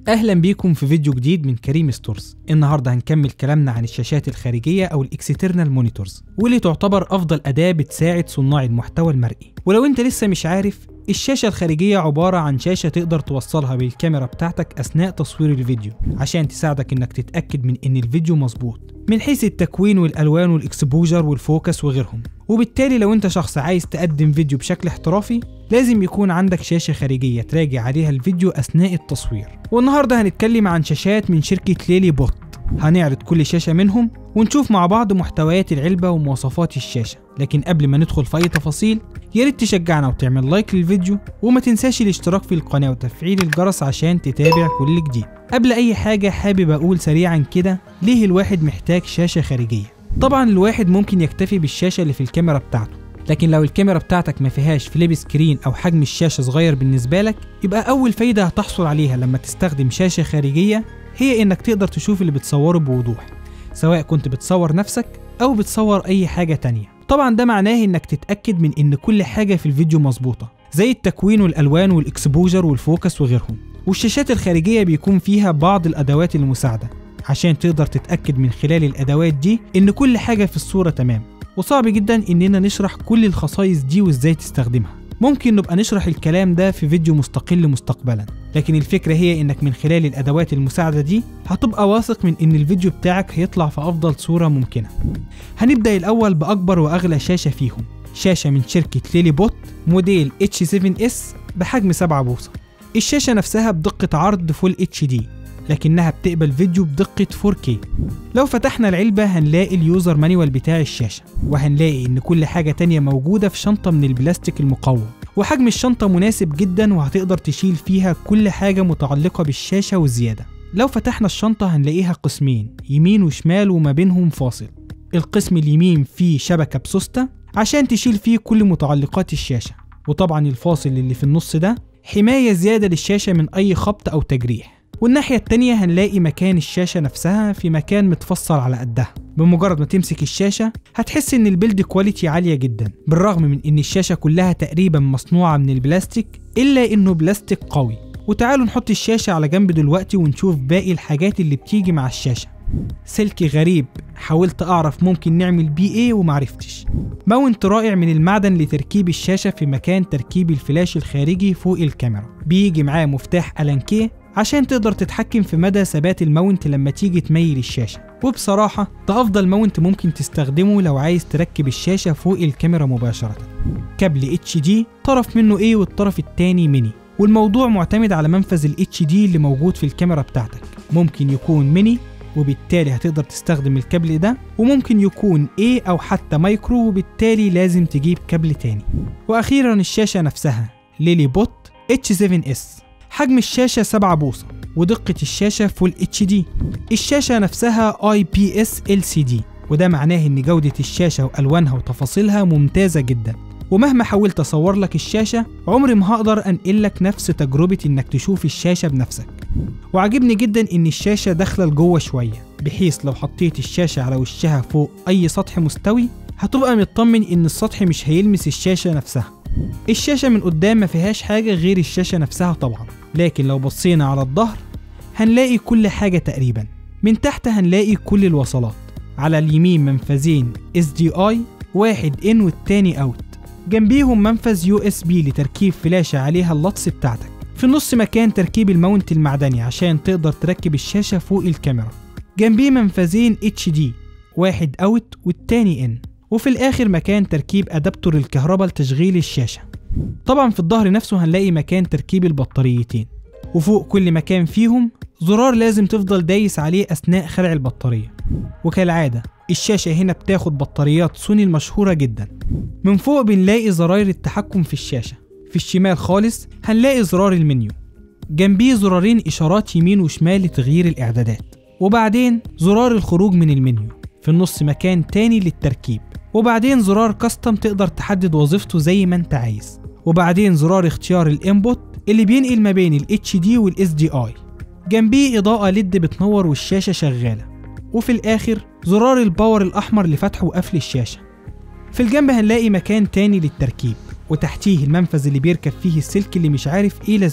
اهلا بيكم في فيديو جديد من كريم ستورز النهارده هنكمل كلامنا عن الشاشات الخارجيه او الاكسترنال مونيتورز واللي تعتبر افضل اداه بتساعد صناع المحتوى المرئي ولو انت لسه مش عارف الشاشة الخارجية عبارة عن شاشة تقدر توصلها بالكاميرا بتاعتك أثناء تصوير الفيديو عشان تساعدك إنك تتأكد من إن الفيديو مظبوط من حيث التكوين والألوان والإكسبوجر والفوكس وغيرهم وبالتالي لو أنت شخص عايز تقدم فيديو بشكل احترافي لازم يكون عندك شاشة خارجية تراجع عليها الفيديو أثناء التصوير والنهاردة هنتكلم عن شاشات من شركة ليلي بوت هنعرض كل شاشة منهم ونشوف مع بعض محتويات العلبة ومواصفات الشاشة لكن قبل ما ندخل في أي تفاصيل يا ريت تشجعنا وتعمل لايك للفيديو وما تنساش الاشتراك في القناة وتفعيل الجرس عشان تتابع كل جديد قبل أي حاجة حابب أقول سريعا كده ليه الواحد محتاج شاشة خارجية طبعا الواحد ممكن يكتفي بالشاشة اللي في الكاميرا بتاعته لكن لو الكاميرا بتاعتك ما فيهاش فليب سكرين او حجم الشاشه صغير بالنسبه لك يبقى اول فايده هتحصل عليها لما تستخدم شاشه خارجيه هي انك تقدر تشوف اللي بتصوره بوضوح سواء كنت بتصور نفسك او بتصور اي حاجه تانية طبعا ده معناه انك تتاكد من ان كل حاجه في الفيديو مظبوطه زي التكوين والالوان والاكسبوجر والفوكس وغيرهم والشاشات الخارجيه بيكون فيها بعض الادوات المساعده عشان تقدر تتاكد من خلال الادوات دي ان كل حاجه في الصوره تمام وصعب جدا اننا نشرح كل الخصائص دي وازاي تستخدمها ممكن نبقى نشرح الكلام ده في فيديو مستقل مستقبلا لكن الفكرة هي انك من خلال الادوات المساعدة دي هتبقى واثق من ان الفيديو بتاعك هيطلع في افضل صورة ممكنة هنبدأ الاول باكبر واغلى شاشة فيهم شاشة من شركة ليلي بوت موديل H7S بحجم 7 بوصة الشاشة نفسها بدقة عرض فول اتش دي لكنها بتقبل فيديو بدقة 4K لو فتحنا العلبة هنلاقي اليوزر مانيوال بتاع الشاشة وهنلاقي ان كل حاجة تانية موجودة في شنطة من البلاستيك المقوم وحجم الشنطة مناسب جدا وهتقدر تشيل فيها كل حاجة متعلقة بالشاشة والزيادة لو فتحنا الشنطة هنلاقيها قسمين يمين وشمال وما بينهم فاصل القسم اليمين فيه شبكة بسوستة عشان تشيل فيه كل متعلقات الشاشة وطبعا الفاصل اللي في النص ده حماية زيادة للشاشة من أي خبط أو تجريح والناحية التانية هنلاقي مكان الشاشة نفسها في مكان متفصل على قدها بمجرد ما تمسك الشاشة هتحس ان البيلد كواليتي عالية جدا بالرغم من ان الشاشة كلها تقريبا مصنوعة من البلاستيك الا انه بلاستيك قوي وتعالوا نحط الشاشة على جنب دلوقتي ونشوف باقي الحاجات اللي بتيجي مع الشاشة سلك غريب حاولت اعرف ممكن نعمل بيه ايه ومعرفتش ماونت رائع من المعدن لتركيب الشاشة في مكان تركيب الفلاش الخارجي فوق الكاميرا بيجي معاه مفتاح ألانكيه عشان تقدر تتحكم في مدى ثبات الماونت لما تيجي تميل الشاشة وبصراحة ده أفضل ماونت ممكن تستخدمه لو عايز تركب الشاشة فوق الكاميرا مباشرة كابل HD طرف منه A والطرف التاني ميني والموضوع معتمد على منفذ ال HD اللي موجود في الكاميرا بتاعتك ممكن يكون ميني وبالتالي هتقدر تستخدم الكابل ده وممكن يكون A أو حتى مايكرو وبالتالي لازم تجيب كابل تاني وأخيرا الشاشة نفسها ليلي بوت H7S حجم الشاشة 7 بوصة ودقة الشاشة فول اتش دي الشاشة نفسها اي بي اس ال سي دي وده معناه ان جودة الشاشة والوانها وتفاصيلها ممتازة جدا ومهما حاولت اصور لك الشاشة عمري ما هقدر انقل لك نفس تجربة انك تشوف الشاشة بنفسك وعجبني جدا ان الشاشة داخلة لجوه شوية بحيث لو حطيت الشاشة على وشها فوق اي سطح مستوي هتبقى مطمن ان السطح مش هيلمس الشاشة نفسها الشاشة من قدام ما فيهاش حاجة غير الشاشة نفسها طبعا لكن لو بصينا على الظهر هنلاقي كل حاجة تقريبا من تحت هنلاقي كل الوصلات على اليمين منفذين SDI واحد إن والتاني أوت جنبيهم منفذ يو اس بي لتركيب فلاشة عليها اللطس بتاعتك في النص مكان تركيب الماونت المعدني عشان تقدر تركب الشاشة فوق الكاميرا جنبيه منفذين HD واحد أوت والتاني إن وفي الآخر مكان تركيب أدابتور الكهرباء لتشغيل الشاشة طبعا في الظهر نفسه هنلاقي مكان تركيب البطاريتين وفوق كل مكان فيهم زرار لازم تفضل دايس عليه أثناء خلع البطارية وكالعادة الشاشة هنا بتاخد بطاريات سوني المشهورة جدا من فوق بنلاقي زراير التحكم في الشاشة في الشمال خالص هنلاقي زرار المنيو جنبيه زرارين إشارات يمين وشمال لتغيير الإعدادات وبعدين زرار الخروج من المنيو في النص مكان تاني للتركيب وبعدين زرار كاستم تقدر تحدد وظيفته زي ما انت عايز وبعدين زرار اختيار الانبوت اللي بينقل ما بين ال HD وال SDI جنبيه إضاءة ليد بتنور والشاشة شغالة وفي الآخر زرار الباور الأحمر لفتح وقفل الشاشة في الجنب هنلاقي مكان تاني للتركيب وتحتيه المنفذ اللي بيركب فيه السلك اللي مش عارف ايه لازمته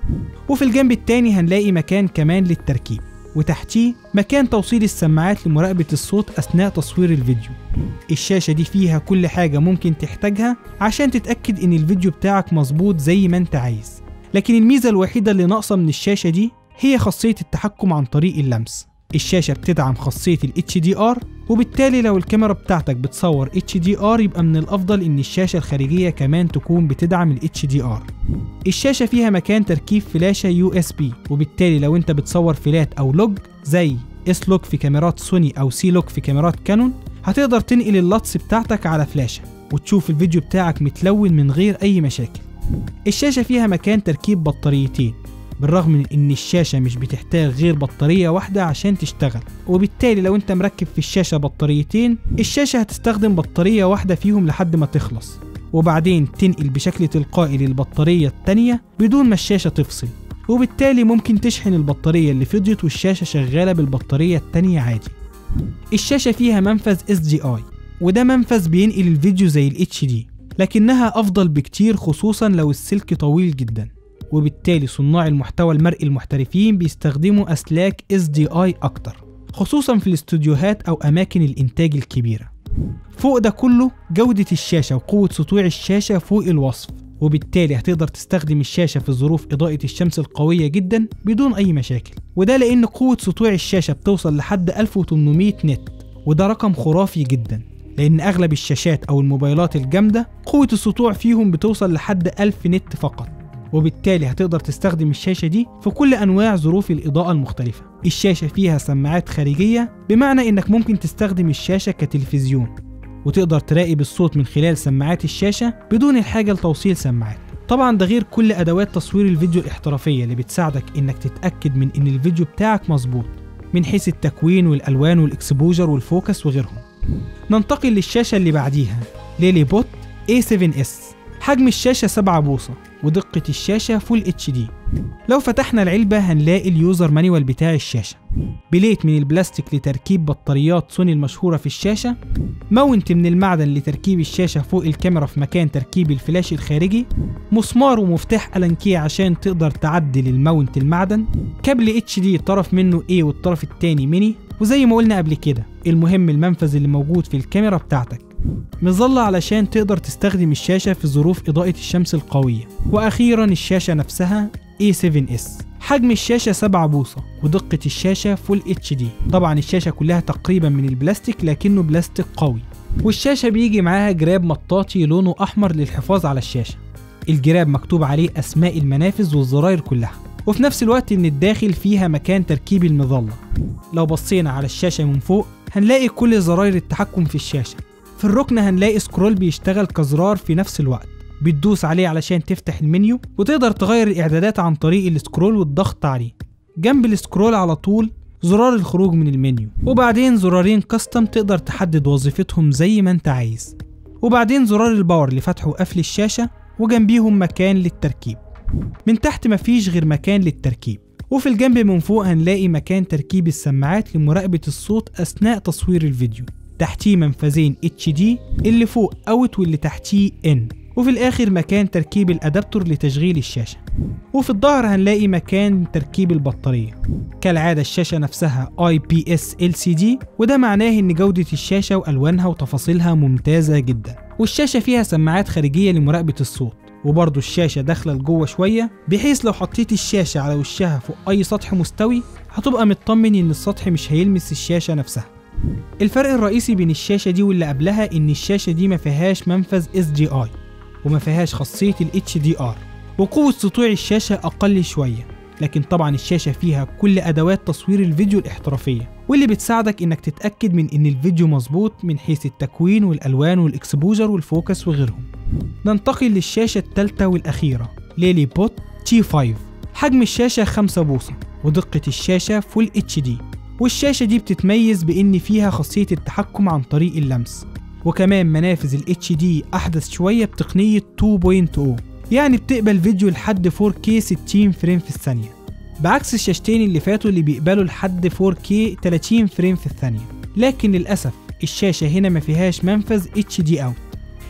وفي الجنب التاني هنلاقي مكان كمان للتركيب وتحتيه مكان توصيل السماعات لمراقبة الصوت أثناء تصوير الفيديو الشاشة دي فيها كل حاجة ممكن تحتاجها عشان تتأكد إن الفيديو بتاعك مظبوط زي ما أنت عايز لكن الميزة الوحيدة اللي ناقصة من الشاشة دي هي خاصية التحكم عن طريق اللمس الشاشة بتدعم خاصية ال HDR وبالتالي لو الكاميرا بتاعتك بتصور HDR يبقى من الأفضل إن الشاشة الخارجية كمان تكون بتدعم ال HDR الشاشة فيها مكان تركيب فلاشة USB وبالتالي لو أنت بتصور فلات أو لوج زي اس لوج في كاميرات سوني أو سي لوج في كاميرات كانون هتقدر تنقل اللاتس بتاعتك على فلاشة وتشوف الفيديو بتاعك متلون من غير أي مشاكل الشاشة فيها مكان تركيب بطاريتين بالرغم من ان الشاشة مش بتحتاج غير بطارية واحدة عشان تشتغل وبالتالي لو انت مركب في الشاشة بطاريتين الشاشة هتستخدم بطارية واحدة فيهم لحد ما تخلص وبعدين تنقل بشكل تلقائي للبطارية التانية بدون ما الشاشة تفصل وبالتالي ممكن تشحن البطارية اللي فضيت والشاشة شغالة بالبطارية التانية عادي الشاشة فيها منفذ SDI وده منفذ بينقل الفيديو زي ال HD لكنها أفضل بكتير خصوصا لو السلك طويل جدا وبالتالي صناع المحتوى المرئي المحترفين بيستخدموا أسلاك SDI أكتر خصوصا في الاستوديوهات أو أماكن الإنتاج الكبيرة فوق ده كله جودة الشاشة وقوة سطوع الشاشة فوق الوصف وبالتالي هتقدر تستخدم الشاشة في ظروف إضاءة الشمس القوية جدا بدون أي مشاكل وده لأن قوة سطوع الشاشة بتوصل لحد 1800 نت وده رقم خرافي جدا لأن أغلب الشاشات أو الموبايلات الجامدة قوة السطوع فيهم بتوصل لحد 1000 نت فقط وبالتالي هتقدر تستخدم الشاشة دي في كل أنواع ظروف الإضاءة المختلفة الشاشة فيها سماعات خارجية بمعنى إنك ممكن تستخدم الشاشة كتلفزيون وتقدر تراقب الصوت من خلال سماعات الشاشة بدون الحاجة لتوصيل سماعات طبعا ده غير كل أدوات تصوير الفيديو الاحترافية اللي بتساعدك إنك تتأكد من إن الفيديو بتاعك مظبوط من حيث التكوين والألوان والإكسبوجر والفوكس وغيرهم ننتقل للشاشة اللي بعديها ليلي بوت A7S حجم الشاشة 7 بوصة ودقة الشاشة فول اتش دي لو فتحنا العلبة هنلاقي اليوزر مانيوال بتاع الشاشة بليت من البلاستيك لتركيب بطاريات سوني المشهورة في الشاشة ماونت من المعدن لتركيب الشاشة فوق الكاميرا في مكان تركيب الفلاش الخارجي مسمار ومفتاح ألانكيه عشان تقدر تعدل الماونت المعدن كابل اتش دي طرف منه A والطرف التاني ميني وزي ما قلنا قبل كده المهم المنفذ اللي موجود في الكاميرا بتاعتك مظلة علشان تقدر تستخدم الشاشة في ظروف إضاءة الشمس القوية وأخيرا الشاشة نفسها A7S حجم الشاشة 7 بوصة ودقة الشاشة فول اتش دي طبعا الشاشة كلها تقريبا من البلاستيك لكنه بلاستيك قوي والشاشة بيجي معاها جراب مطاطي لونه أحمر للحفاظ على الشاشة الجراب مكتوب عليه أسماء المنافذ والزراير كلها وفي نفس الوقت ان الداخل فيها مكان تركيب المظلة لو بصينا على الشاشة من فوق هنلاقي كل زراير التحكم في الشاشة في الركن هنلاقي سكرول بيشتغل كزرار في نفس الوقت بتدوس عليه علشان تفتح المنيو وتقدر تغير الاعدادات عن طريق السكرول والضغط عليه جنب السكرول على طول زرار الخروج من المنيو وبعدين زرارين كاستم تقدر تحدد وظيفتهم زي ما انت عايز وبعدين زرار الباور لفتح وقفل الشاشة وجنبيهم مكان للتركيب من تحت مفيش غير مكان للتركيب وفي الجنب من فوق هنلاقي مكان تركيب السماعات لمراقبة الصوت أثناء تصوير الفيديو تحتيه منفذين HD اللي فوق اوت واللي تحتيه ان وفي الاخر مكان تركيب الادابتور لتشغيل الشاشة وفي الظهر هنلاقي مكان تركيب البطارية كالعادة الشاشة نفسها IPS LCD وده معناه ان جودة الشاشة والوانها وتفاصيلها ممتازة جدا والشاشة فيها سماعات خارجية لمراقبة الصوت وبرضه الشاشة داخلة لجوه شوية بحيث لو حطيت الشاشة على وشها فوق أي سطح مستوي هتبقى مطمن إن السطح مش هيلمس الشاشة نفسها الفرق الرئيسي بين الشاشة دي واللي قبلها إن الشاشة دي ما فيهاش منفذ SDI وما فيهاش خاصية ال HDR وقوة سطوع الشاشة أقل شوية لكن طبعا الشاشة فيها كل أدوات تصوير الفيديو الاحترافية واللي بتساعدك إنك تتأكد من إن الفيديو مظبوط من حيث التكوين والألوان والإكسبوجر والفوكس وغيرهم ننتقل للشاشة الثالثة والأخيرة ليلي بوت تي 5 حجم الشاشة 5 بوصة ودقة الشاشة فول اتش دي والشاشة دي بتتميز بإن فيها خاصية التحكم عن طريق اللمس وكمان منافذ ال HD أحدث شوية بتقنية 2.0 يعني بتقبل فيديو لحد 4K 60 فريم في الثانية بعكس الشاشتين اللي فاتوا اللي بيقبلوا لحد 4K 30 فريم في الثانية لكن للأسف الشاشة هنا ما فيهاش منفذ HD out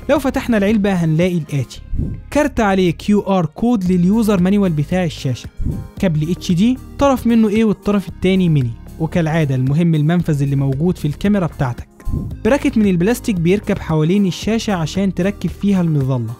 لو فتحنا العلبة هنلاقي الآتي كارت عليه كيو ار كود لليوزر مانيوال بتاع الشاشة كابل اتش دي طرف منه ايه والطرف التاني ميني وكالعادة المهم المنفذ اللي موجود في الكاميرا بتاعتك براكت من البلاستيك بيركب حوالين الشاشة عشان تركب فيها المظلة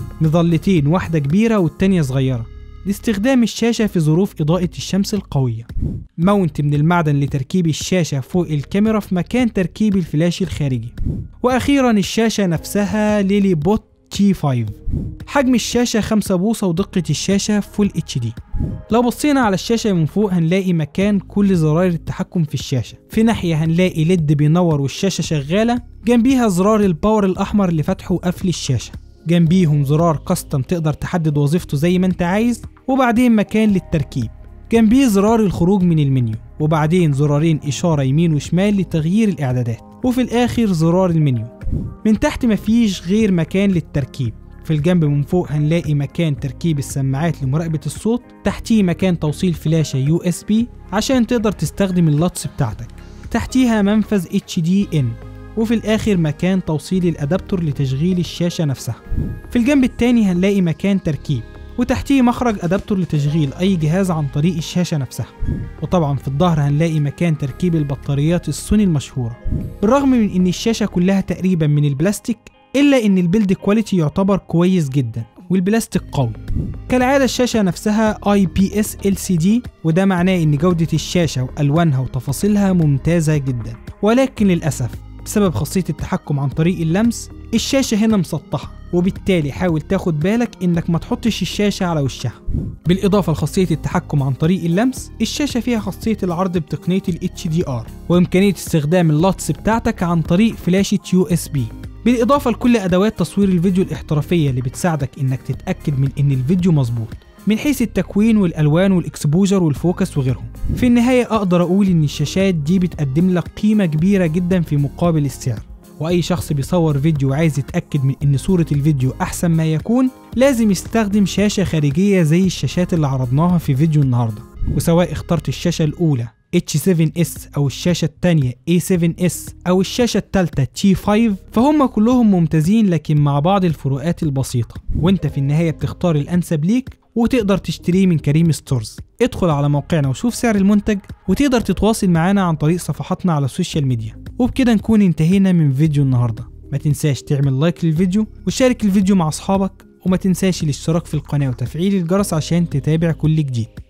مظلتين واحدة كبيرة والتانية صغيرة لاستخدام الشاشة في ظروف إضاءة الشمس القوية ماونت من المعدن لتركيب الشاشة فوق الكاميرا في مكان تركيب الفلاش الخارجي وأخيرا الشاشة نفسها ليلي بوت تي 5 حجم الشاشة 5 بوصة ودقة الشاشة فول اتش دي لو بصينا على الشاشة من فوق هنلاقي مكان كل زراير التحكم في الشاشة في ناحية هنلاقي ليد بينور والشاشة شغالة جنبيها زرار الباور الأحمر لفتح وقفل الشاشة جنبيهم زرار كاستم تقدر تحدد وظيفته زي ما انت عايز وبعدين مكان للتركيب جنبيه زرار الخروج من المنيو وبعدين زرارين إشارة يمين وشمال لتغيير الإعدادات وفي الآخر زرار المنيو من تحت مفيش غير مكان للتركيب في الجنب من فوق هنلاقي مكان تركيب السماعات لمراقبة الصوت تحتيه مكان توصيل فلاشة يو اس بي عشان تقدر تستخدم اللاتس بتاعتك تحتيها منفذ اتش دي ان وفي الآخر مكان توصيل الأدابتور لتشغيل الشاشة نفسها في الجنب التاني هنلاقي مكان تركيب وتحتيه مخرج أدابتور لتشغيل أي جهاز عن طريق الشاشة نفسها وطبعا في الظهر هنلاقي مكان تركيب البطاريات السوني المشهورة بالرغم من إن الشاشة كلها تقريبا من البلاستيك إلا إن البيلد كواليتي يعتبر كويس جدا والبلاستيك قوي كالعادة الشاشة نفسها IPS LCD وده معناه إن جودة الشاشة وألوانها وتفاصيلها ممتازة جدا ولكن للأسف بسبب خاصية التحكم عن طريق اللمس الشاشة هنا مسطحة وبالتالي حاول تاخد بالك انك ما تحطش الشاشة على وشها بالإضافة لخاصية التحكم عن طريق اللمس الشاشة فيها خاصية العرض بتقنية ال HDR وإمكانية استخدام اللاتس بتاعتك عن طريق فلاشة USB بالإضافة لكل أدوات تصوير الفيديو الاحترافية اللي بتساعدك إنك تتأكد من إن الفيديو مظبوط من حيث التكوين والالوان والاكسبوجر والفوكس وغيرهم في النهايه اقدر اقول ان الشاشات دي بتقدم لك قيمه كبيره جدا في مقابل السعر واي شخص بيصور فيديو وعايز يتاكد من ان صوره الفيديو احسن ما يكون لازم يستخدم شاشه خارجيه زي الشاشات اللي عرضناها في فيديو النهارده وسواء اخترت الشاشه الاولى H7S أو الشاشة التانية A7S أو الشاشة التالتة T5 فهم كلهم ممتازين لكن مع بعض الفروقات البسيطة وانت في النهاية بتختار الأنسب ليك وتقدر تشتريه من كريم ستورز ادخل على موقعنا وشوف سعر المنتج وتقدر تتواصل معانا عن طريق صفحاتنا على السوشيال ميديا وبكده نكون انتهينا من فيديو النهارده ما تنساش تعمل لايك للفيديو وشارك الفيديو مع اصحابك وما تنساش الاشتراك في القناة وتفعيل الجرس عشان تتابع كل جديد